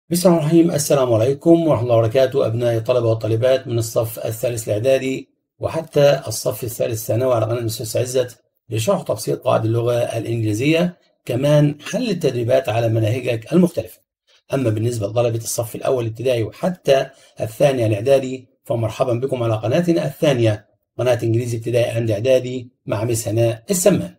بسم الله الرحمن الرحيم السلام عليكم ورحمة الله وبركاته أبناء الطلبة والطالبات من الصف الثالث الإعدادي وحتى الصف الثالث الثانوي على قناة الأستاذ عزت لشرح تبسيط قواعد اللغة الإنجليزية كمان حل التدريبات على مناهجك المختلفة أما بالنسبة لطلبة الصف الأول الابتدائي وحتى الثاني الإعدادي فمرحبا بكم على قناتنا الثانية قناة إنجليزي ابتدائي عند إعدادي مع مس هناء السمان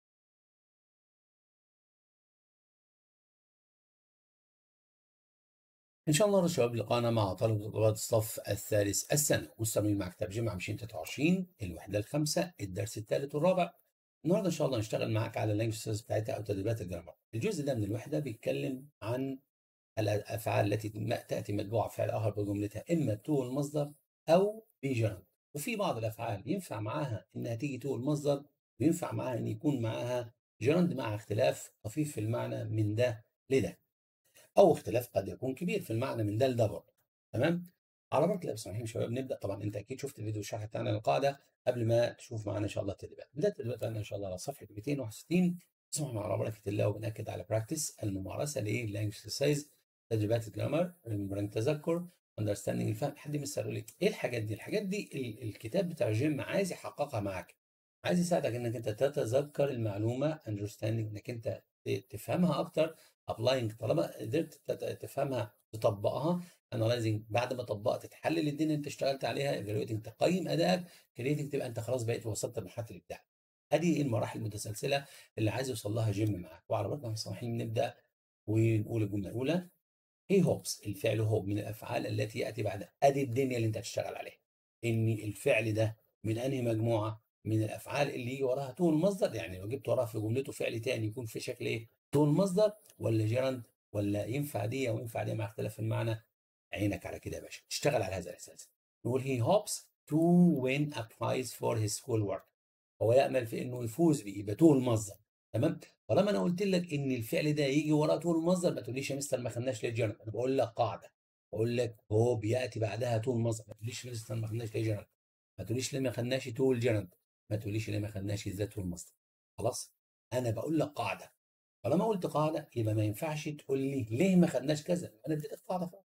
ان شاء الله شباب لقانا مع طلبه وطلبات الصف الثالث الثانوي مستمرين مع كتاب جمع 223 الوحده الخامسه الدرس الثالث والرابع النهارده ان شاء الله هنشتغل معاك على اللانجوج بتاعتها او تدريبات الجرامر الجزء ده من الوحده بيتكلم عن الافعال التي تاتي متبوعه فعل اخر بجملتها اما تو المصدر او بجرام وفي بعض الافعال ينفع معاها انها تيجي تو المصدر وينفع معاها ان يكون معاها جراند مع اختلاف طفيف في المعنى من ده لده او اختلاف قد يكون كبير في المعنى من ده لده برضه تمام على بركه الله بسم شباب نبدا طبعا انت اكيد شفت الفيديو الشرح بتاعنا للقاعده قبل ما تشوف معانا ان شاء الله التدريبات بدايه التدريبات بتاعنا ان شاء الله على صفحه 261 اسمع مع على بركه الله وبناكد على براكتس الممارسه لايه لانجلش اكسرسايز تدريبات الجرامر ريمبرنج تذكر اندرستاندنج الفهم حد مستر يقول لي ايه الحاجات دي الحاجات دي الكتاب بتاع جيم عايز يحققها معاك عايز يساعدك انك انت تتذكر المعلومه اندرستاندنج انك انت تفهمها اكتر ابلاينج طالما قدرت تفهمها تطبقها انالايزنج بعد ما طبقت تحلل الدنيا اللي انت اشتغلت عليها ايفالويتنج تقيم ادائك كريتنج تبقى انت خلاص بقيت وصلت لمرحله الابداع ادي المراحل المتسلسله اللي عايز يوصل لها جيم معاك وعلى بركه الصحيحين نبدا ونقول الجمله الاولى هي هوبس الفعل هوب من الافعال التي ياتي بعدها ادي الدنيا اللي انت هتشتغل عليها ان الفعل ده من انهي مجموعه من الافعال اللي يجي وراها تو المصدر يعني لو جبت وراها في جملته فعل تاني يكون في شكل ايه تو المصدر ولا جيرند ولا ينفع دي او ينفع دي مع اختلاف المعنى عينك على كده يا باشا تشتغل على هذا الاساس نقول he hopes to win a prize for his school work هو يامل في انه يفوز بيه يبقى تو المصدر تمام طالما انا قلت لك ان الفعل ده يجي وراه تو المصدر ما تقوليش يا مستر ما خدناش ليه جيرند انا بقول لك قاعده بقول لك هو بياتي بعدها تو المصدر ما تقوليش يا مستر ما خدناش ليه جيرند ما تقوليش ليه ما خدناش تو الجيرند ما تقوليش ليه ما خدناش الذات والمصدر خلاص انا بقول لك قاعده طالما قلت قاعده يبقى ما ينفعش تقول لي ليه ما خدناش كذا انا اديتك قاعده فوق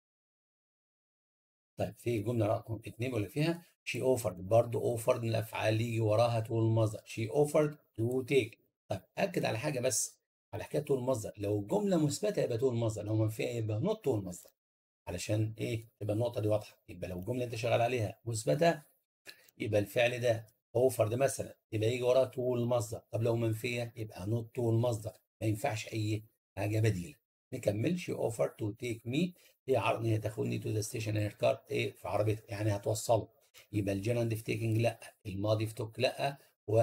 طيب في جمله رقم اثنين بقول فيها شي اوفرد برضه اوفرد من الافعال يجي وراها طول المصدر شي اوفرد تو تيك طيب اكد على حاجه بس على حكايه طول المصدر لو الجمله مثبته يبقى طول المصدر لو منفيه يبقى نوت طول المصدر علشان ايه تبقى النقطه دي واضحه يبقى لو الجمله انت شغال عليها مثبته يبقى الفعل ده اوفرد مثلا يبقى يجي وراها طول المصدر طب لو منفيه يبقى نوت طول المصدر ما ينفعش اي حاجه بديله نكمل شي اوفر تو تيك مي هي عرض هي تاخدني تو ذا ستيشن ان كار ايه في عربيتها يعني هتوصله يبقى الجيرند في تيكنج لا الماضي في توك لا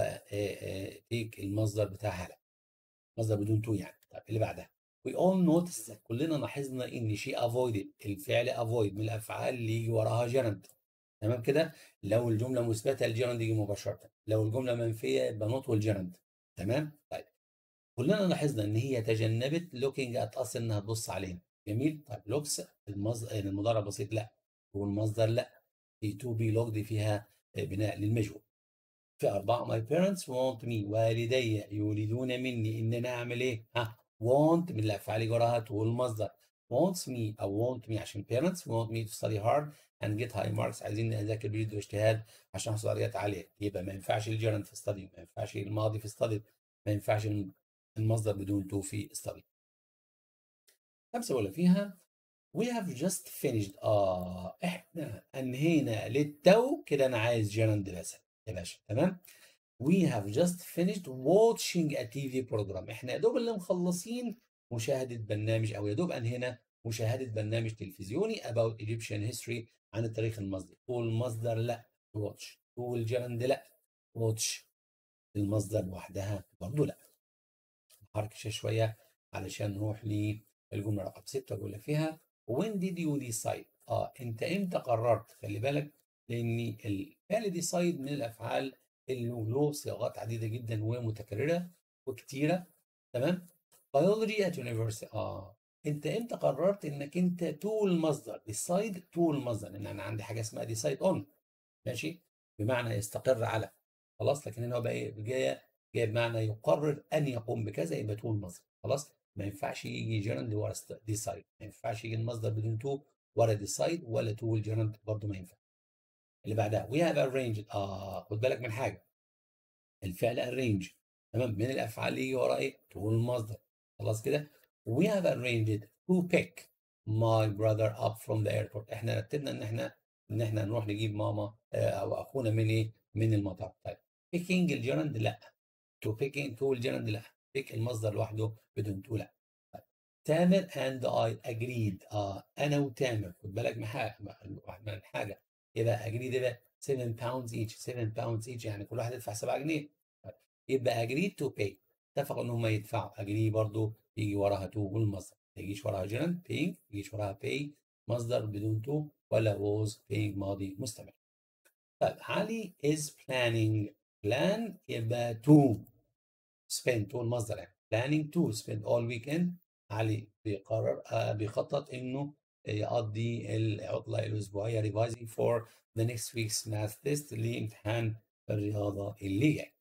وتيك المصدر بتاعها لا مصدر بدون تو يعني طب اللي بعدها we all noticed كلنا لاحظنا ان شي avoided الفعل avoid من الافعال اللي يجي وراها جيرند تمام كده لو الجمله مثبته الجيرند يجي مباشره لو الجمله منفيه يبقى نوت والجيرند تمام طيب كلنا لاحظنا ان هي تجنبت لوكينج ات اس انها تبص علينا جميل طيب لوكس المصدر المضارع بسيط لا والمصدر لا في تو بي لوك دي فيها بناء للمجهول في أربعة my parents want me والدي يريدون مني إن أنا أعمل إيه؟ ها want من الأفعال جراها والمصدر wants me أو want me عشان parents want me to study hard and get high marks عايزين أذاكر بجد واجتهاد عشان أحصل درجات عالية يبقى ما ينفعش الجيرند في study ما ينفعش الماضي في study ما ينفعش المصدر بدون تو في study خمسة ولا فيها we have just finished اه احنا انهينا للتو كده انا عايز جيرند بس يا باشا تمام we have just finished watching a TV program احنا يا دوب اللي مخلصين مشاهدة برنامج او يا دوب انهينا مشاهدة برنامج تلفزيوني about Egyptian history عن التاريخ المصري طول المصدر لا watch طول جيرند لا watch المصدر لوحدها برضه لا نحركش شوية علشان نروح للجملة رقم ستة أقول لك فيها when did you decide اه انت امتى قررت خلي بالك لان الفعل ديسايد من الافعال اللي له صياغات عديده جدا ومتكرره وكتيره تمام biology at university اه انت امتى قررت انك انت تو المصدر ديسايد تو المصدر لان انا عندي حاجه اسمها ديسايد اون ماشي بمعنى يستقر على خلاص لكن هنا هو بقى ايه جايه جايه بمعنى يقرر ان يقوم بكذا يبقى تو المصدر خلاص ما ينفعش يجي جيرند ورا ديسايد ما ينفعش يجي المصدر بدون تو ورا ديسايد ولا تو والجيرند برضه ما ينفع اللي بعدها we have arranged اه خد بالك من حاجه الفعل arrange تمام من الافعال اللي يجي ورا ايه تو المصدر خلاص كده we have arranged to pick my brother up from the airport احنا رتبنا ان احنا ان احنا نروح نجيب ماما او اخونا من ايه من المطار طيب picking الجيرند لا to picking to الجيرند لا pick المصدر لوحده بدون تو لا طيب. تامر and I agreed اه انا وتامر خد بالك من حاجه من حاجه يبقى agreed يبقى 7 pounds each 7 pounds each يعني كل واحد يدفع 7 جنيه طيب. يبقى agreed to pay اتفقوا ان هم يدفعوا agree برضه يجي وراها تو والمصدر ما يجيش وراها جيرند paying ما يجيش وراها pay مصدر بدون تو ولا was paying ماضي مستمر طيب علي is planning plan يبقى to spend to المصدر يعني planning to spend all weekend علي بيقرر آه بيخطط انه يقضي العطلة الأسبوعية revising for the next week's math test لامتحان الرياضة اللي جاي.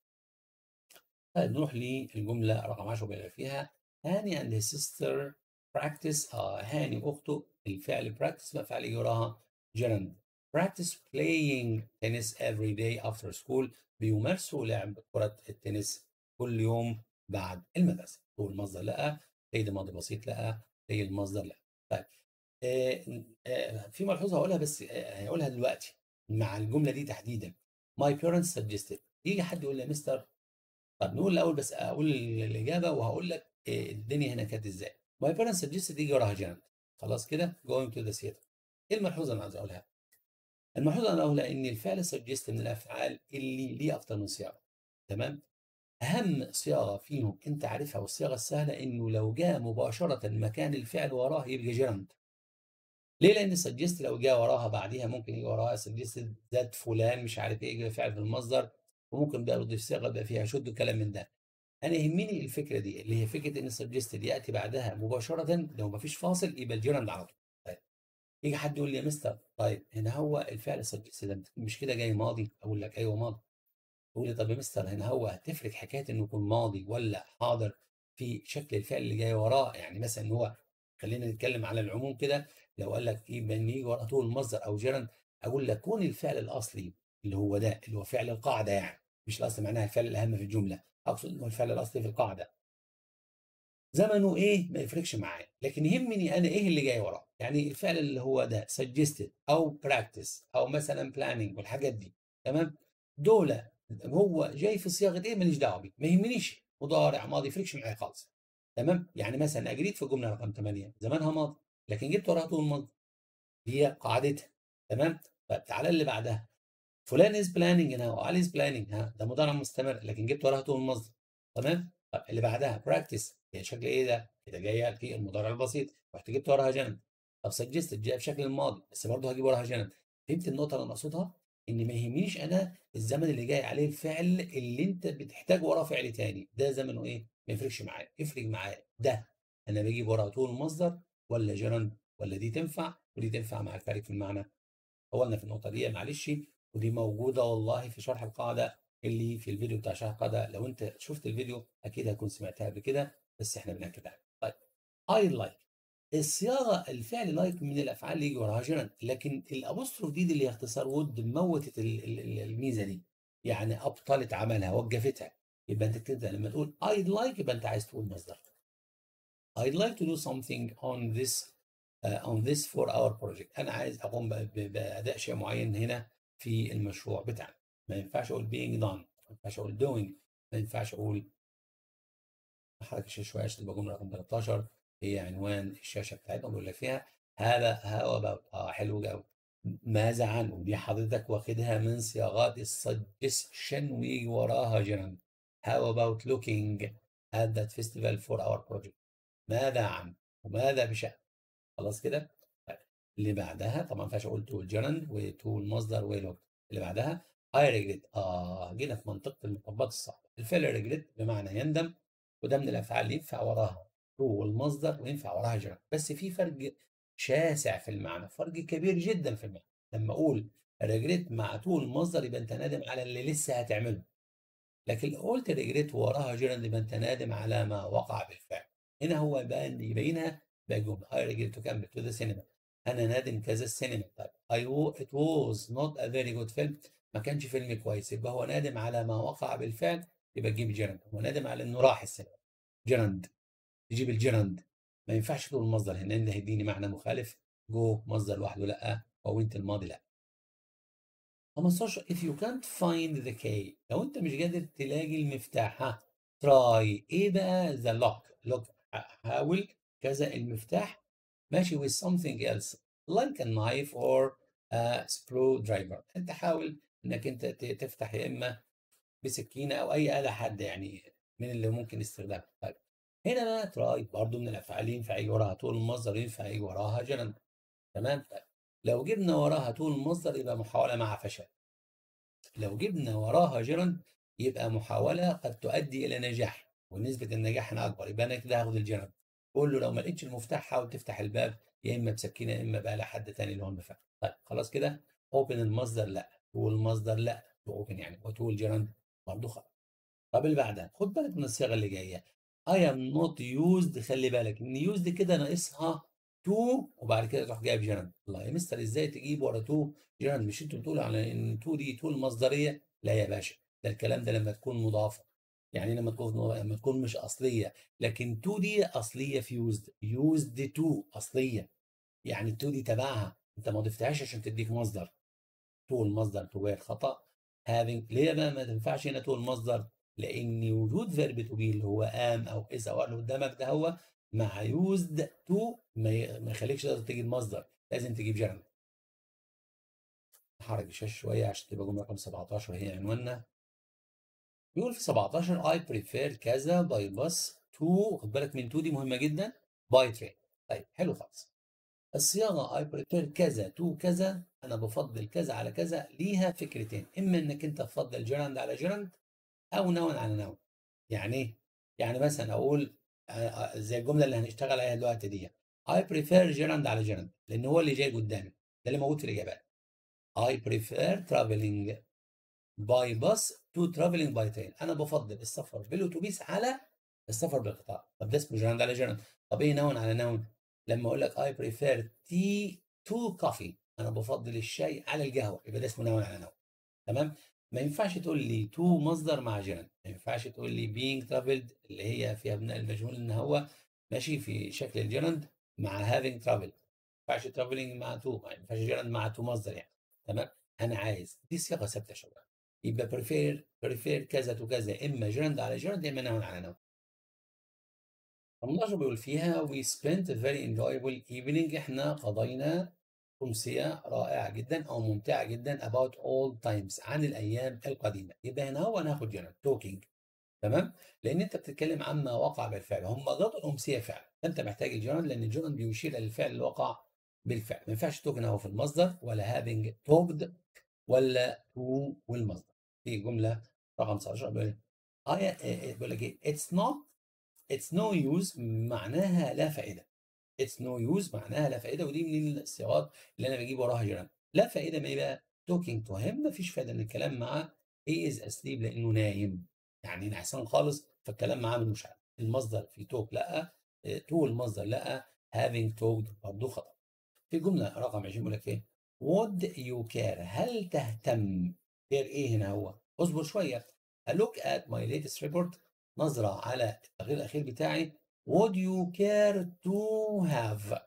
طيب نروح للجملة رقم 10 بيقول فيها هاني and his sister practice آه هاني وأخته الفعل practice مفعل يجي وراها gerund practice playing tennis every day after school بيمارسوا لعب كرة التنس كل يوم بعد المدرسة هو المصدر لقى هي ده ماضي بسيط لقى هي المصدر لقى طيب آه آه في ملحوظة هقولها بس آه هقولها دلوقتي مع الجملة دي تحديدا my parents suggested يجي حد يقول لي يا مستر طب نقول الأول بس أقول الإجابة وهقول لك الدنيا هنا كانت إزاي my parents suggested يجي وراها جنب خلاص كده going to the theater ايه الملحوظه اللي عايز اقولها؟ الملحوظه اللي اقولها ان الفعل سجست من الافعال اللي ليه اكتر من صياغه تمام؟ اهم صياغه فيهم انت عارفها والصياغه السهله انه لو جاء مباشره مكان الفعل وراه يبقى جيرند ليه؟ لان سجست لو جاء وراها بعديها ممكن يجي وراها سجست ذات فلان مش عارف ايه يجي فعل في المصدر وممكن بقى يضيف صيغه يبقى فيها شد وكلام من ده. انا يهمني الفكره دي اللي هي فكره ان سجستد ياتي بعدها مباشره لو ما فيش فاصل يبقى الجيرند على طول. طيب يجي حد يقول لي يا مستر طيب هنا هو الفعل سجستد مش كده جاي ماضي؟ اقول لك ايوه ماضي. تقول لي طب يا مستر هنا هو هتفرق حكايه انه يكون ماضي ولا حاضر في شكل الفعل اللي جاي وراه يعني مثلا ان هو خلينا نتكلم على العموم كده لو قال لك يبقى ان يجي وراه طول المصدر او جيرند اقول لك كون الفعل الاصلي اللي هو ده اللي هو فعل القاعده يعني مش الاصل معناها الفعل الاهم في الجمله اقصد انه الفعل الاصلي في القاعده زمنه ايه ما يفرقش معايا لكن يهمني انا ايه اللي جاي وراه يعني الفعل اللي هو ده suggested او practice او مثلا planning والحاجات دي تمام دول هو جاي في صياغه ايه ماليش دعوه بيه ما يهمنيش مضارع ماضي يفرقش معايا خالص تمام يعني مثلا اجريت في الجمله رقم 8 زمانها ماضي لكن جبت وراها طول الماضي هي قاعدتها تمام طيب تعالى اللي بعدها فلان از بلاننج هنا وعلي از بلاننج ها ده مضارع مستمر لكن جبت وراها طول المصدر تمام طب اللي بعدها براكتس هي شكل ايه ده؟ كده جايه في المضارع البسيط رحت جبت وراها جنب طب سجست جايه بشكل الماضي بس برضه هجيب وراها جنب فهمت النقطه اللي انا اقصدها؟ ان ما يهمنيش انا الزمن اللي جاي عليه الفعل اللي انت بتحتاج وراه فعل تاني ده زمنه ايه؟ ما يفرقش معايا يفرق معايا ده انا بجيب وراها طول المصدر ولا جيرند ولا دي تنفع ودي تنفع مع الفرق في المعنى قولنا في النقطه دي معلش ودي موجوده والله في شرح القاعده اللي في الفيديو بتاع شرح القاعده لو انت شفت الفيديو اكيد هتكون سمعتها قبل كده بس احنا بناكدها طيب اي لايك الصياغه الفعل لايك من الافعال اللي يجي وراها جيرند لكن الابوستروف دي, دي اللي هي اختصار وود موتت الميزه دي يعني ابطلت عملها وقفتها يبقى انت كده لما تقول I'd like يبقى انت عايز تقول مصدر I'd like to do something on this uh, on this for our project انا عايز اقوم باداء شيء معين هنا في المشروع بتاعنا ما ينفعش اقول being done ما ينفعش اقول doing ما ينفعش اقول احرك الشاشه شويه عشان تبقى جمله رقم 13 هي عنوان الشاشه بتاعتنا بيقول لك فيها هذا هاو اباوت اه حلو قوي ماذا عن ودي حضرتك واخدها من صياغات السجشن ويجي وراها جيرند how about looking at that festival for our project ماذا عن وماذا بشأن خلاص كده اللي بعدها طبعا ما ينفعش اقول تو الجيرند وتو المصدر ولوك اللي بعدها I regret اه جينا في منطقه المطبات الصعبه الفعل regret بمعنى يندم وده من الافعال اللي ينفع وراها تو والمصدر وينفع وراها جيرند بس في فرق شاسع في المعنى فرق كبير جدا في المعنى لما اقول regret مع تو المصدر يبقى انت نادم على اللي لسه هتعمله لكن لو قلت ريجريت وراها جيرند يبقى انت نادم على ما وقع بالفعل هنا هو بان يبينها بقى جمله I regret to come to the cinema انا نادم كذا السينما طيب I it was not a very good film ما كانش فيلم كويس يبقى هو نادم على ما وقع بالفعل يبقى تجيب جيرند هو نادم على انه راح السينما جيرند تجيب الجيرند ما ينفعش تقول المصدر هنا اللي هيديني معنى مخالف جو مصدر لوحده لا او انت الماضي لا 15 if you can't find the key لو انت مش قادر تلاقي المفتاح ها try ايه بقى the lock look حاول كذا المفتاح ماشي with something else like a knife or a screwdriver انت حاول انك انت تفتح يا اما بسكينه او اي اله حاده يعني من اللي ممكن استخدامها طيب هنا بقى تراي برضو من الافعال ينفع يجي وراها طول المصدر ينفع يجي وراها جرند تمام طيب لو جبنا وراها طول المصدر يبقى محاوله مع فشل لو جبنا وراها جرند يبقى محاوله قد تؤدي الى نجاح ونسبه النجاح هنا اكبر يبقى انا كده هاخد الجرند قول له لو ما لقيتش المفتاح حاول تفتح الباب يا اما بسكينه يا اما بقى لحد تاني اللي هو المفتاح طيب خلاص كده اوبن المصدر لا طول المصدر لا اوبن يعني وطول جرند برضه خلاص طب اللي بعدها خد بالك من الصيغه اللي جايه I am not used خلي بالك ان used كده ناقصها to وبعد كده تروح جايب جيرند الله يا مستر ازاي تجيب ورا to جيرند مش انتوا بتقولوا على ان to دي to المصدريه لا يا باشا ده الكلام ده لما تكون مضافه يعني لما تكون لما تكون مش اصليه لكن to دي اصليه في used used to اصليه يعني to دي تبعها انت ما ضفتهاش عشان تديك مصدر to المصدر to غير خطا having ليه بقى ما تنفعش هنا to المصدر لان وجود فيرب تو بي اللي هو ام او از او اللي قدامك ده هو مع يوزد تو ما يخليكش تقدر تجيب مصدر لازم تجيب جيرند نحرك الشاشه شويه عشان تبقى جمله رقم 17 هي عنواننا بيقول في 17 اي بريفير كذا باي باس تو خد بالك من تو دي مهمه جدا باي ترين طيب حلو خالص الصياغه اي بريفير كذا تو كذا انا بفضل كذا على كذا ليها فكرتين اما انك انت تفضل جيرند على جيرند او نون على نون يعني ايه يعني مثلا اقول زي الجمله اللي هنشتغل عليها دلوقتي دي I prefer gerund على gerund لان هو اللي جاي قدامي ده اللي موجود في الاجابات I prefer traveling by bus to traveling by train انا بفضل السفر بالاتوبيس على السفر بالقطار طب ده اسمه gerund على gerund طب ايه نون على نون لما اقول لك I prefer tea to coffee انا بفضل الشاي على القهوه يبقى ده اسمه نون على نون تمام ما ينفعش تقول لي تو مصدر مع جيرند ما ينفعش تقول لي being traveled اللي هي فيها بناء المجهول ان هو ماشي في شكل الجيرند مع having traveled ما ينفعش traveling مع تو ما ينفعش جيرند مع تو مصدر يعني تمام انا عايز دي صيغه ثابته يا شباب يبقى prefer prefer كذا تو كذا اما جيرند على جيرند اما نون على نون 18 بيقول فيها we spent a very enjoyable evening احنا قضينا أمسية رائعة جدا أو ممتعة جدا about all times عن الأيام القديمة يبقى هنا هو ناخد جنرال توكينج تمام لأن أنت بتتكلم عما وقع بالفعل هم قضوا الأمسية فعلا فأنت محتاج الجنرال لأن الجنرال بيشير للفعل اللي وقع بالفعل ما ينفعش توكن هو في المصدر ولا having talked ولا to والمصدر في جملة رقم 19 بيقول بيقول لك إيه it's not it's no use معناها لا فائدة اتس نو يوز معناها لا فائده ودي من الصيغات اللي انا بجيب وراها جيران لا فائده ما ايه بقى توكينج تو هيم مفيش فائده من الكلام معاه هي از اسليب لانه نايم يعني نعسان خالص فالكلام معاه مش عارف المصدر في توك لا تو المصدر لا having talked برضه خطا في جمله رقم 20 بيقول لك ايه would you care هل تهتم كير ايه هنا هو اصبر شويه a look at my latest report نظره على التغيير الاخير بتاعي would you care to have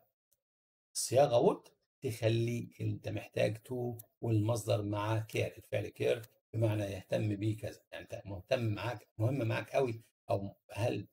الصياغه would تخلي انت محتاج to والمصدر مع care الفعل care بمعنى يهتم بيه كذا يعني انت مهتم معاك مهم معاك قوي او هل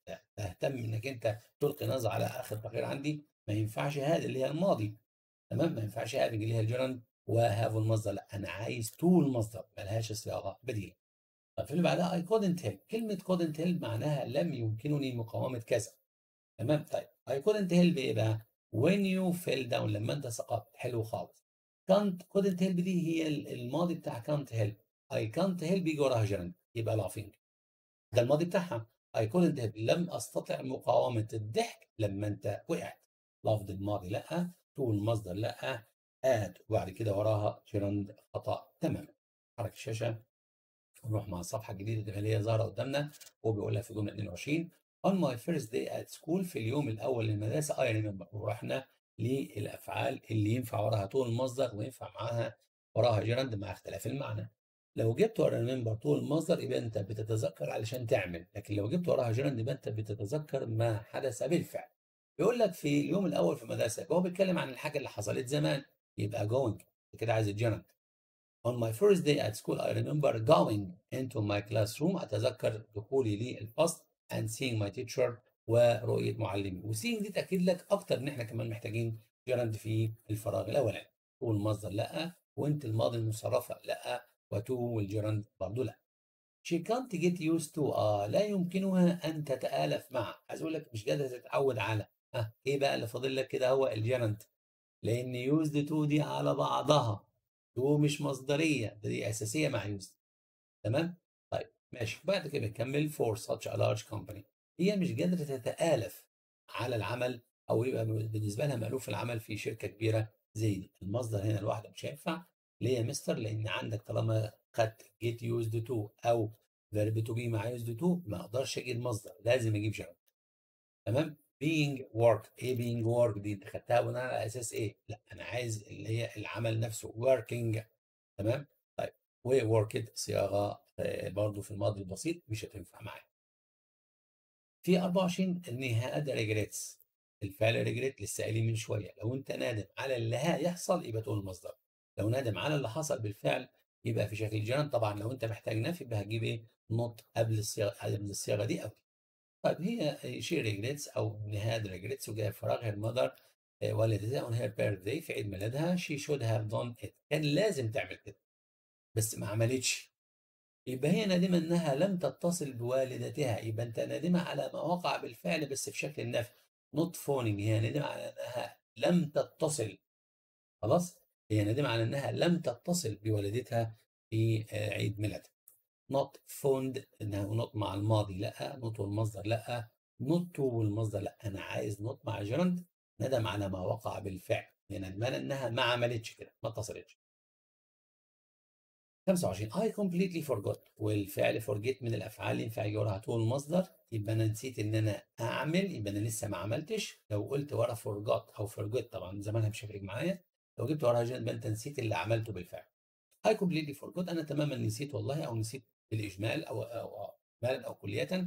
تهتم انك انت تلقي نظر على اخر تغيير عندي ما ينفعش هذا اللي هي الماضي تمام ما ينفعش هذه اللي هي الجيرند وهاف المصدر لا انا عايز تو المصدر ملهاش صياغه بديله طب في اللي بعدها I couldn't help كلمة couldn't help معناها لم يمكنني مقاومة كذا تمام طيب I couldn't help ايه بقى when you fell down لما انت سقطت حلو خالص can't couldn't help دي هي الماضي بتاع can't help I can't help يجي وراها جرند يبقى laughing ده الماضي بتاعها I couldn't help لم استطع مقاومة الضحك لما انت وقعت لفظ الماضي لا تو المصدر لا اد وبعد كده وراها جرند خطأ تماما حرك الشاشة نروح مع الصفحه الجديده اللي هي ظاهره قدامنا هو بيقول لها في جمله 22 on my first day at school في اليوم الأول للمدرسة I remember ورحنا للأفعال اللي ينفع وراها طول المصدر وينفع معاها وراها جرند مع اختلاف المعنى لو جبت ورا remember طول المصدر يبقى أنت بتتذكر علشان تعمل لكن لو جبت وراها جرند يبقى أنت بتتذكر ما حدث بالفعل بيقول لك في اليوم الأول في المدرسة هو بيتكلم عن الحاجة اللي حصلت زمان يبقى going كده عايز الجرند On my first day at school I remember going into my classroom أتذكر دخولي للفصل and seeing my teacher ورؤية معلمي وسينج دي تأكد لك أكتر إن إحنا كمان محتاجين جرند في الفراغ الأولاني تو المصدر لأ وأنت الماضي المصرفة لأ وتو والجرند برضه لأ She can't get used to آه لا يمكنها أن تتآلف مع عايز أقول لك مش قادرة تتعود على آه إيه بقى اللي فاضل لك كده هو الجرند لأن used to دي على بعضها تو مش مصدرية ده دي أساسية مع used تمام طيب ماشي بعد كده بنكمل for such a large company هي مش قادرة تتآلف على العمل أو يبقى بالنسبة لها مألوف العمل في شركة كبيرة زي دي المصدر هنا لوحده مش هينفع ليه يا مستر لأن عندك طالما خدت get used to أو verb to be مع used to ما أقدرش أجيب مصدر لازم أجيب جرب تمام being work ايه being work دي انت خدتها بناء على اساس ايه؟ لا انا عايز اللي هي العمل نفسه working تمام؟ طيب و worked صياغه برضه في الماضي البسيط مش هتنفع معايا. في 24 النهاد ريجريتس الفعل ريجريت لسه قايلين من شويه لو انت نادم على اللي هيحصل يبقى تقول المصدر لو نادم على اللي حصل بالفعل يبقى في شكل جرند طبعا لو انت محتاج نفي يبقى هتجيب ايه؟ نوت قبل الصياغه قبل الصياغه دي او دي. طيب هي شي ريجريتس او نهاد ريجريتس وجايه فراغ هير ماذر والدتها اون هير بيرثداي في عيد ميلادها شي شود هاف دون ات كان لازم تعمل كده بس ما عملتش يبقى هي نادمه انها لم تتصل بوالدتها يبقى انت نادمه على ما وقع بالفعل بس في شكل النفي نوت فونينج هي نادمه على انها لم تتصل خلاص هي نادمه على انها لم تتصل بوالدتها في عيد ميلادها not found انها not مع الماضي لا not والمصدر لا not to والمصدر لا انا عايز not مع جرند ندم على ما وقع بالفعل يعني ندمان انها ما عملتش كده ما اتصلتش 25 I completely forgot والفعل forget من الافعال اللي ينفع يجي وراها طول المصدر يبقى انا نسيت ان انا اعمل يبقى انا لسه ما عملتش لو قلت ورا forgot او forget طبعا زمانها مش هيفرق معايا لو جبت وراها جرند يبقى انت نسيت اللي عملته بالفعل I completely forgot انا تماما نسيت والله او نسيت بالاجمال او او اجمالا او كليه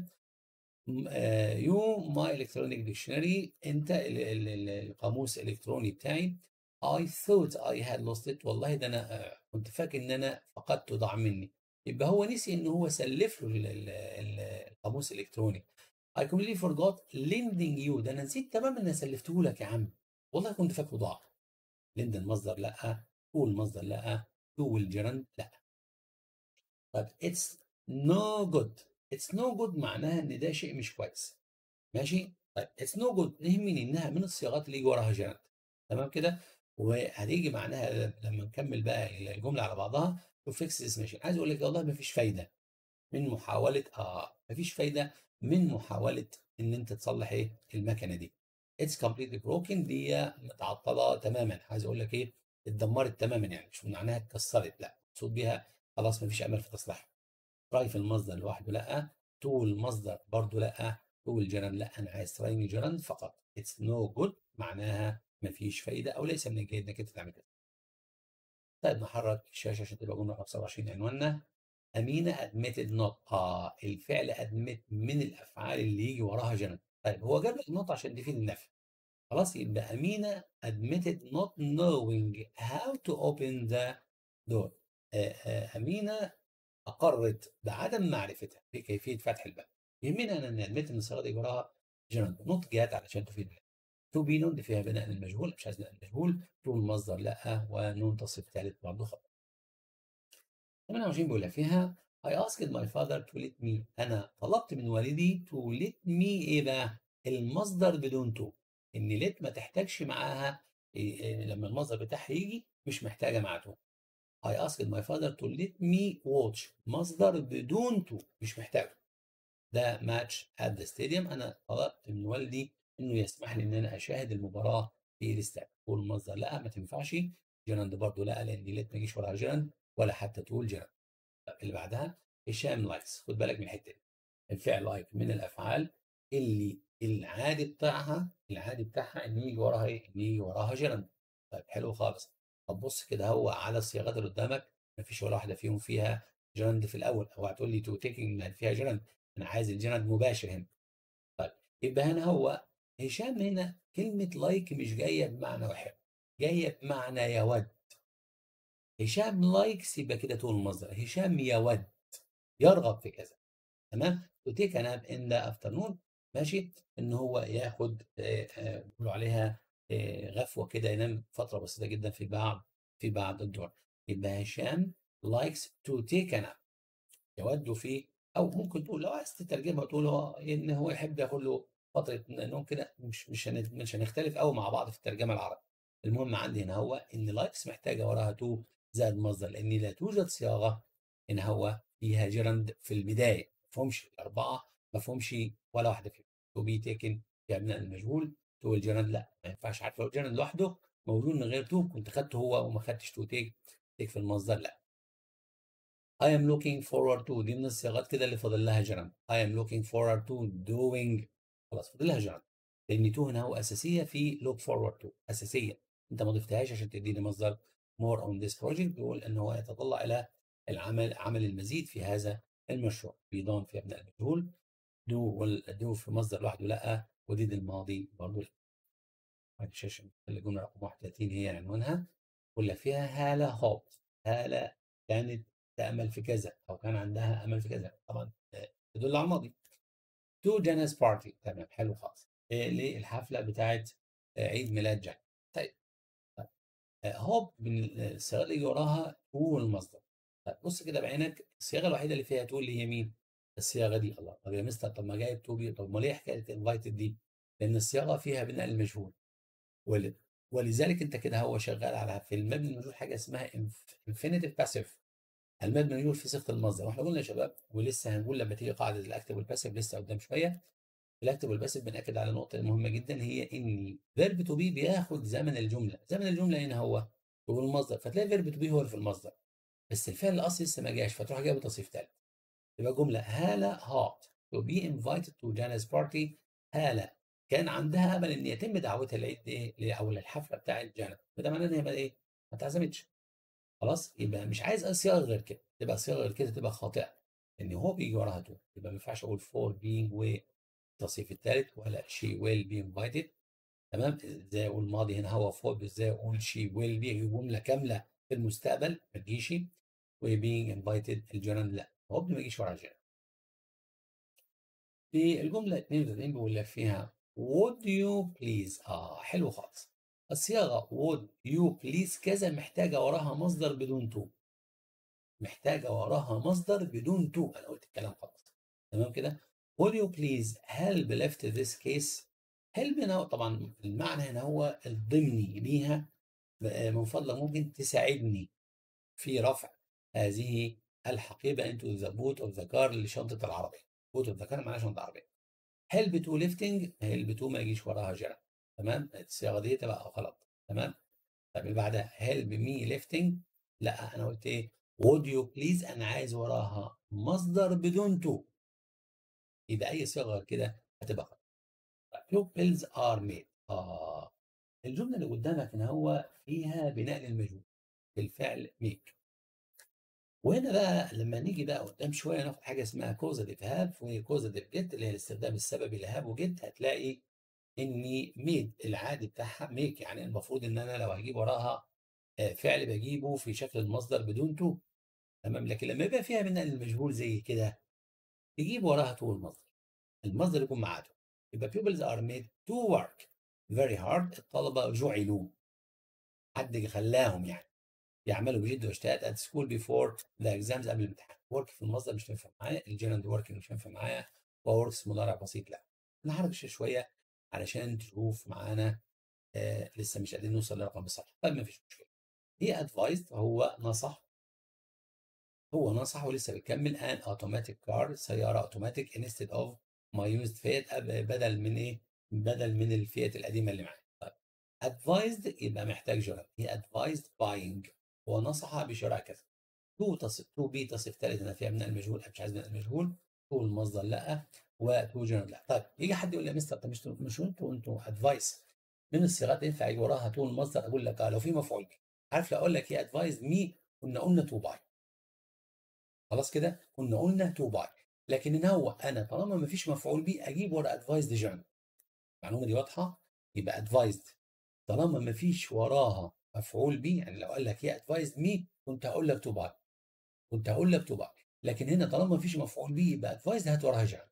يو ماي الكترونيك ديكشنري انت ال ال ال القاموس الالكتروني بتاعي I thought I had lost it والله ده انا كنت فاكر ان انا فقدته ضاع مني يبقى هو نسي ان هو سلف له القاموس الالكتروني I completely forgot lending you ده انا نسيت تماما ان انا سلفته لك يا عم والله كنت فاكره ضاع lend المصدر لا to المصدر لا to والجرند لا طب it's no good it's no good معناها ان ده شيء مش كويس ماشي طيب it's no good يهمني انها من الصياغات اللي يجي وراها جرند تمام كده وهتيجي معناها لما نكمل بقى الجمله على بعضها to fix this machine عايز اقول لك والله ما فيش فايده من محاوله اه ما فيش فايده من محاوله ان انت تصلح ايه المكنه دي it's completely broken دي متعطله تماما عايز اقول لك ايه اتدمرت تماما يعني مش معناها اتكسرت لا مقصود بيها خلاص مفيش امل في تصليحها تراي في المصدر لوحده لا تو المصدر برضه لا تو الجيران لا انا عايز تراي جيران فقط اتس نو جود معناها مفيش فايده او ليس من الجيد انك انت تعمل كده طيب نحرك الشاشه عشان تبقى جمله 25 عنواننا امينه ادميتد نوت اه الفعل ادمت من الافعال اللي يجي وراها جيران طيب هو جاب لك نوت عشان تفيد النفي خلاص يبقى امينه admitted not knowing how to open the door امينه اقرت بعدم معرفتها بكيفيه فتح الباب يهمنا ان نادمت ان الصيغه دي وراها جيرند نوت جات علشان تفيد تو بي نون دي فيها بناء المجهول مش عايز بناء المجهول تو المصدر لا ونون تصريف ثالث برضه خطا 28 بيقول فيها I asked my father to let me انا طلبت من والدي to let me ايه بقى المصدر بدون تو ان ليت ما تحتاجش معاها إيه لما المصدر بتاعها يجي مش محتاجه معاه تو I asked my father to let me watch مصدر بدون تو مش محتاجه ده ماتش at the stadium انا طلبت من والدي انه يسمح لي ان انا اشاهد المباراه في الاستاد تقول المصدر لا ما تنفعش جيراند برضه لا لان ليت ما يجيش وراها جيراند ولا حتى تقول جيراند اللي بعدها هشام لايكس خد بالك من الحته دي الفعل لايك من الافعال اللي العادي بتاعها العادي بتاعها ان يجي وراها ايه؟ ان يجي وراها جيرند طيب حلو خالص طب بص كده هو على الصياغات اللي قدامك مفيش ولا واحده فيهم فيها جيرند في الاول او هتقول لي تو تيكينج فيها جيرند انا عايز الجيرند مباشر هنا طيب يبقى هنا هو هشام هنا كلمه لايك مش جايه بمعنى واحد جايه بمعنى يود هشام لايكس يبقى كده تقول المصدر هشام يود يرغب في كذا تمام وتيك ناب ان ذا افترنون ماشي ان هو ياخد بيقولوا عليها غفوه كده ينام فتره بسيطه جدا في بعض في بعض الدول يبقى هشام لايكس تو تيك ناب يود في او ممكن تقول لو عايز تترجمها تقول هو ان هو يحب ياخد له فتره نوم كده مش مش مش هنختلف قوي مع بعض في الترجمه العربي المهم عندي هنا هو ان لايكس محتاجه وراها تو زائد مصدر لان لا توجد صياغه ان هو فيها جيرند في البدايه ما فيهمش الاربعه ما فيهمش ولا واحده فيهم تو بي تيكن في ابناء المجهول تو الجيرند لا ما ينفعش عارف لو الجيرند لوحده موجود من غير تو كنت خدته هو وما خدتش تو تيك تيك في المصدر لا I am looking forward to دي من الصياغات كده اللي فاضل لها جيرند I am looking forward to doing خلاص فاضل لها جيرند لان تو هنا هو اساسيه في look forward to اساسيه انت ما ضفتهاش عشان تديني مصدر more on this project بيقول ان هو يتطلع الى العمل عمل المزيد في هذا المشروع بيضام في ابناء المجهول دو دو في مصدر لوحده لا وديد الماضي برضه لا الشاشه الجمله رقم 31 هي عنوانها ولا فيها هاله هوب هاله كانت تامل في كذا او كان عندها امل في كذا طبعا تدل على الماضي تو جانس بارتي تمام حلو خالص للحفله بتاعت عيد ميلاد جاك طيب هوب من الصيغه اللي وراها تو المصدر طيب بص كده بعينك الصياغه الوحيده اللي فيها تو اللي هي مين؟ الصياغه دي الله طب يا مستر طب ما جايب تو بي طب ما ليه حكايه انفايتد دي؟ لان الصياغه فيها بناء المجهول ولذلك انت كده هو شغال على في المبني المجهول حاجه اسمها انفينيتيف باسيف المبني المجهول في صيغه المصدر واحنا قلنا يا شباب ولسه هنقول لما تيجي قاعده الاكتف والباسيف لسه قدام شويه الاكتف والباسيف بناكد على نقطه مهمه جدا هي ان فيرب تو بي بياخد زمن الجمله زمن الجمله هنا هو هو المصدر فتلاقي فيرب تو بي هو اللي في المصدر بس الفعل الاصلي لسه ما جاش فتروح جايب تصريف ثالث يبقى جمله هاله هات to be invited to Jana's party هاله كان عندها امل ان يتم دعوتها لعيد ايه او للحفله بتاعت جانا فده معناه ان هي ايه ما تعزمتش خلاص يبقى مش عايز صياغه غير كده تبقى صياغه غير كده تبقى خاطئه ان هو بيجي وراها تو يبقى ما ينفعش اقول فور بينج والتصريف الثالث ولا شي ويل بي انفايتد تمام ازاي اقول ماضي هنا هو فور ازاي اقول شي ويل بي جمله كامله في المستقبل ما تجيش وبينج انفايتد الجيران لا هو ما يجيش ورا الجيران في الجمله 32 بيقول لك فيها would you please اه حلو خالص الصياغه would you please كذا محتاجه وراها مصدر بدون تو محتاجه وراها مصدر بدون تو انا قلت الكلام خلاص تمام كده would you please help left this case help هنا طبعا المعنى هنا هو الضمني ليها من فضلك ممكن تساعدني في رفع هذه الحقيبه into the boot of the car لشنطه العربيه boot of the car معناها شنطه عربيه help to lifting help to ما يجيش وراها جرى تمام الصياغه دي تبقى غلط تمام طب اللي بعدها help me lifting لا انا قلت ايه would you please انا عايز وراها مصدر بدون تو يبقى اي صيغه كده هتبقى غلط pupils are made اه الجمله اللي قدامك هنا هو فيها بناء للمجهول بالفعل make وهنا بقى لما نيجي بقى قدام شويه ناخد حاجه اسمها كوزاتيف هاب وكوزاتيف جيت اللي هي الاستخدام السببي لهاب وجيت هتلاقي اني ميد العادي بتاعها ميك يعني المفروض ان انا لو هجيب وراها فعل بجيبه في شكل المصدر بدون تو تمام لكن لما يبقى فيها بناء المجهول زي كده تجيب وراها تو المصدر المصدر يكون معاه تو يبقى pupils are made to work very hard الطلبه جعلوا حد خلاهم يعني يعملوا بجد واجتهاد at school before the exams قبل الامتحان work في المصدر مش هينفع معايا الجيرند working مش هينفع معايا ووركس مضارع بسيط لا نحركش شويه علشان تشوف معانا آه لسه مش قادرين نوصل لرقم الصح طيب ما فيش مشكله هي ادفايزد هو نصح هو نصح ولسه بيكمل ان اوتوماتيك كار سياره اوتوماتيك انستد اوف ما يوزد فيت بدل من ايه بدل من الفيت القديمه اللي معايا طيب ادفايزد يبقى محتاج جرى هي ادفايزد باينج هو نصح بشراء كذا تو تصف تو بي تصف ثالث انا فيها من المجهول مش عايز من المجهول تو المصدر لا وتو جيرند لا طيب يجي حد يقول لي يا مستر طب مش مش انتوا انتوا ادفايس من الصيغات ينفع يجي وراها تو المصدر اقول لك اه لو في مفعول به عارف لو اقول لك هي ادفايز مي كنا قلنا تو باي خلاص كده كنا قلنا تو باي لكن ان هو انا طالما ما فيش مفعول به اجيب ورا ادفايزد جيرند المعلومه دي واضحه يبقى ادفايزد طالما ما فيش وراها مفعول به يعني لو قال لك هي ادفايزد مي كنت هقول لك تو باي كنت هقول لك تو باي لكن هنا طالما ما فيش مفعول به يبقى ادفايزد هات وراها جيرند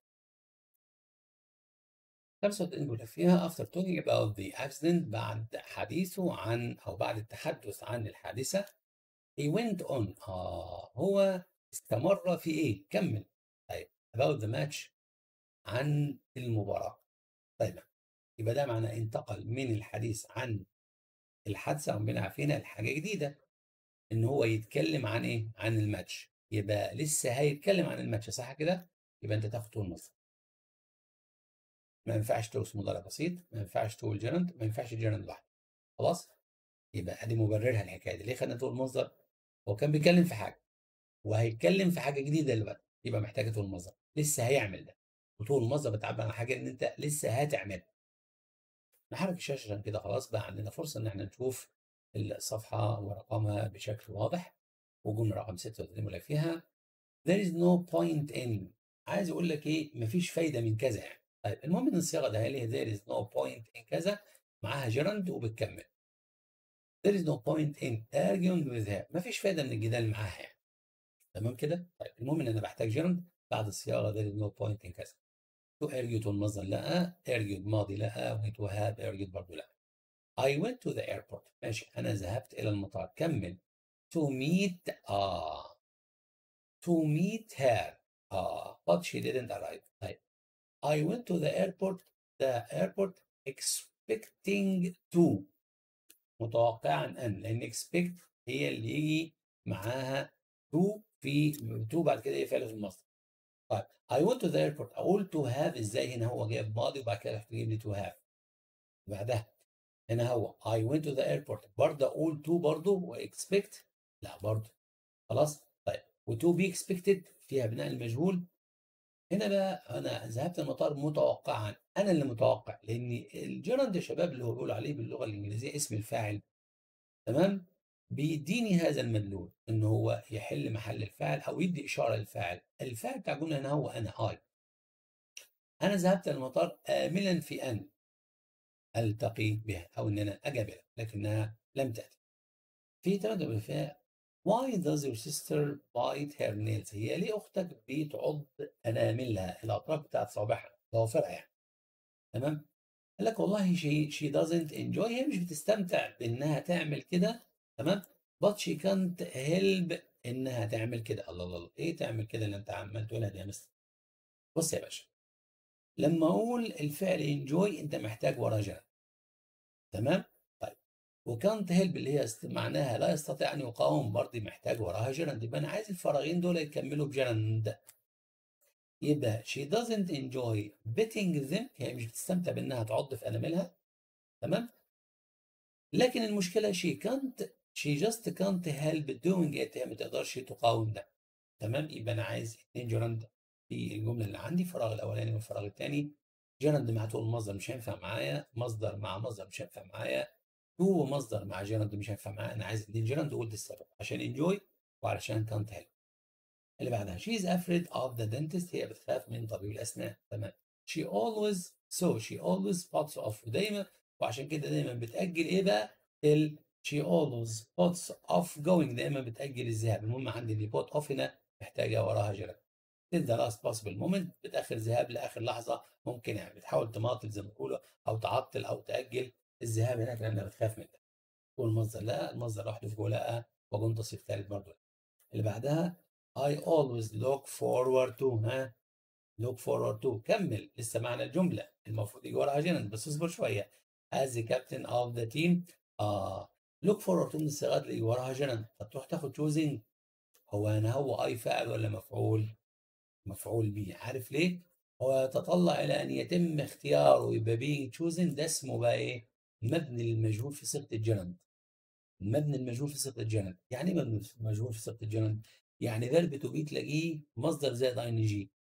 خمسة بيقول فيها after talking about the accident بعد حديثه عن أو بعد التحدث عن الحادثة he went on آه هو استمر في إيه؟ كمل طيب about the match عن المباراة طيب يبقى ده معناه انتقل من الحديث عن الحادثة ربنا عارفينها لحاجة جديدة إن هو يتكلم عن إيه؟ عن الماتش يبقى لسه هيتكلم عن الماتش صح كده؟ يبقى أنت تاخد طول مصر ما ينفعش تقول اسم مضارع بسيط ما ينفعش تقول جيرند ما ينفعش جيرند لوحده خلاص يبقى ادي مبررها الحكايه دي ليه خدنا تقول مصدر هو كان بيتكلم في حاجه وهيتكلم في حاجه جديده دلوقتي يبقى محتاجه تقول مصدر لسه هيعمل ده وتقول مصدر بتعبر عن حاجه ان انت لسه هتعملها نحرك الشاشه عشان كده خلاص بقى عندنا فرصه ان احنا نشوف الصفحه ورقمها بشكل واضح وجمله رقم 36 لك فيها there is no point in عايز اقول لك ايه مفيش فايده من كذا يعني طيب المهم ان الصياغه ده هي there is no point in كذا معاها جيرند وبتكمل there is no point in arguing with her مفيش فايده من الجدال معاها يعني تمام كده طيب المهم ان انا بحتاج جيرند بعد الصياغه there is no point in كذا to argue to المصدر لا argued ماضي لا و to have argued برضه لا I went to the airport ماشي انا ذهبت الى المطار كمل to meet آه to meet her آه but she didn't arrive طيب I went to the airport the airport expecting to متوقعا ان لان expect هي اللي يجي معاها to في to بعد كده ايه فعل في المصدر طيب I went to the airport اقول to have ازاي هنا هو جايب ماضي وبعد كده تجيب لي to have بعدها هنا هو I went to the airport برضه اقول to برضه واكسبكت لا برضه خلاص طيب و to be expected فيها بناء المجهول هنا بقى انا ذهبت المطار متوقعا انا اللي متوقع لان الجيرند يا شباب اللي هو بيقول عليه باللغه الانجليزيه اسم الفاعل تمام بيديني هذا المدلول ان هو يحل محل الفاعل او يدي اشاره للفاعل الفاعل بتاع الجمله هنا هو انا اي انا ذهبت المطار املا في ان التقي بها او ان انا اقابلها لكنها لم تاتي في تردد فيها Why does your sister bite her nails؟ هي ليه أختك بتعض أناملها الأطراف بتاعت صوابعها ضوافرها يعني تمام؟ قال لك والله she, she doesn't enjoy هي مش بتستمتع بإنها تعمل كده تمام؟ but she can't help إنها تعمل كده الله الله الله إيه تعمل كده اللي أنت عمال تقولها دي يا مستر؟ بص يا باشا لما أقول الفعل enjoy أنت محتاج وراه جنب تمام؟ وكانت هيلب اللي هي معناها لا يستطيع ان يقاوم برضه محتاج وراها جيرند يبقى انا عايز الفراغين دول يكملوا بجيرند يبقى she doesn't enjoy betting them هي مش بتستمتع بانها تعض في اناملها تمام لكن المشكله she can't she just can't help doing it هي ما تقدرش تقاوم ده تمام يبقى انا عايز اتنين جيرند في الجمله اللي عندي الفراغ الاولاني والفراغ الثاني جيرند مع طول مصدر مش هينفع معايا مصدر مع مصدر مش هينفع معايا هو مصدر مع جيرند مش هينفع معاه انا عايز اتنين جيرند وقلت السبب عشان انجوي وعلشان كانت هيلب اللي بعدها she is afraid of the dentist هي بتخاف من طبيب الاسنان تمام she always so she always puts off دايما وعشان كده دايما بتاجل ايه بقى ال she always puts off going دايما بتاجل الذهاب المهم عندي اللي put off هنا محتاجه وراها جيرند in the last possible moment بتاخر ذهاب لاخر لحظه ممكن يعني بتحاول تماطل زي ما بيقولوا او تعطل او تاجل الذهاب هناك لانها بتخاف منك والمصدر لا المصدر لوحده في جوه لا وجون تصريف ثالث برضه اللي بعدها I always look forward to ها look forward to كمل لسه معنى الجملة المفروض يجي وراها جنن بس اصبر شوية as the captain of the team آه look forward to من الصيغات اللي وراها جنن فتروح تاخد choosing هو انا هو اي فاعل ولا مفعول؟ مفعول به عارف ليه؟ هو يتطلع الى ان يتم اختياره يبقى being chosen ده اسمه بقى ايه؟ مبني للمجهول في صيغه الجرند مبني المجهول في صيغه الجرند يعني ايه مبني المجهول في صيغه الجرند يعني فيرب تو بي تلاقيه مصدر زائد اي ان جي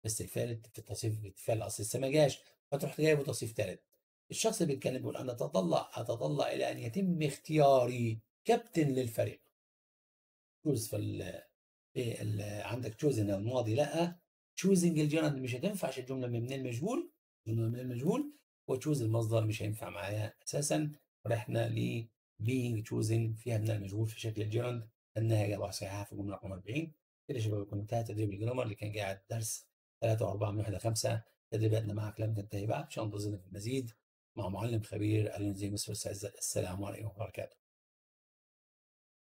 بس الفعل في التصريف الفعل الاصلي لسه ما جاش فتروح جايبه تصريف ثالث الشخص اللي بيتكلم بيقول انا اتطلع اتطلع الى ان يتم اختياري كابتن للفريق تشوز في ال في ال عندك تشوز ان الماضي لا تشوزنج الجيرند مش هتنفعش الجمله من المجهول جمله من المجهول وتشوز المصدر مش هينفع معايا اساسا رحنا ل being chosen فيها من المجهول في شكل الجيرند انها اجابه صحيحه في الجمله رقم 40 كده يا شباب يكون انتهى تدريب الجرامر اللي كان قاعد درس 3 و4 من وحده 5 تدريباتنا معك لم تنتهي بعد ان شاء الله ننتظرنا في المزيد مع معلم خبير الانزيم مستر السلام عليكم ورحمه الله وبركاته